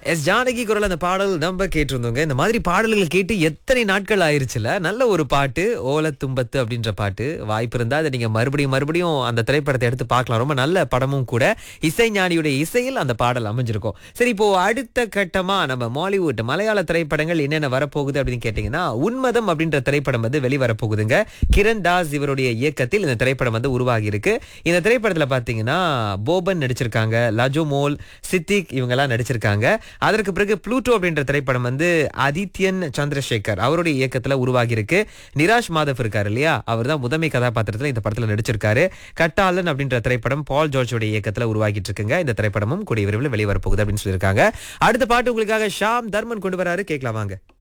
S Janaki குரல் அந்த பாடல் நம்ம கேட்டிருந்தோங்க இந்த மாதிரி பாடல்கள் கேட்டு எத்தனை நாட்கள் ஆயிருச்சுல நல்ல ஒரு பாட்டு ஓல தும்பத்து அப்படின்ற பாட்டு வாய்ப்பு இருந்தா அதை நீங்க மறுபடியும் மறுபடியும் அந்த திரைப்படத்தை எடுத்து பார்க்கலாம் ரொம்ப நல்ல படமும் கூட இசை ஞானியுடைய இசையில் அந்த பாடல் அமைஞ்சிருக்கும் சரி இப்போ அடுத்த கட்டமா நம்ம மாலிவுட் மலையாள திரைப்படங்கள் என்னென்ன வரப்போகுது அப்படின்னு கேட்டீங்கன்னா உன்மதம் அப்படின்ற திரைப்படம் வந்து வெளிவரப்போகுதுங்க கிரண் தாஸ் இவருடைய இயக்கத்தில் இந்த திரைப்படம் வந்து உருவாகி இருக்கு இந்த திரைப்படத்துல பாத்தீங்கன்னா போபன் நடிச்சிருக்காங்க லஜோ மோல் சித்திக் இவங்க எல்லாம் நடிச்சிருக்காங்க அதற்கு பிறகு ப்ளூட்டோ அப்படின்ற திரைப்படம் வந்து ஆதித்யன் சந்திரசேகர் அவருடைய இயக்கத்துல உருவாகி இருக்கு நிராஷ் மாதவ் இருக்காரு இல்லையா அவர் தான் முதன்மை கதாபாத்திரத்துல இந்த படத்துல நடிச்சிருக்காரு கட்டாளன் அப்படின்ற திரைப்படம் பால் ஜார்ஜோட இயக்கத்துல உருவாகிட்டு இருக்குங்க இந்த திரைப்படமும் கூடிய விரைவில் வெளிவரப்போகுது அப்படின்னு சொல்லியிருக்காங்க அடுத்த பாட்டு உங்களுக்காக ஷாம் தர்மன் கொண்டு வராரு கேட்கலாம் வாங்க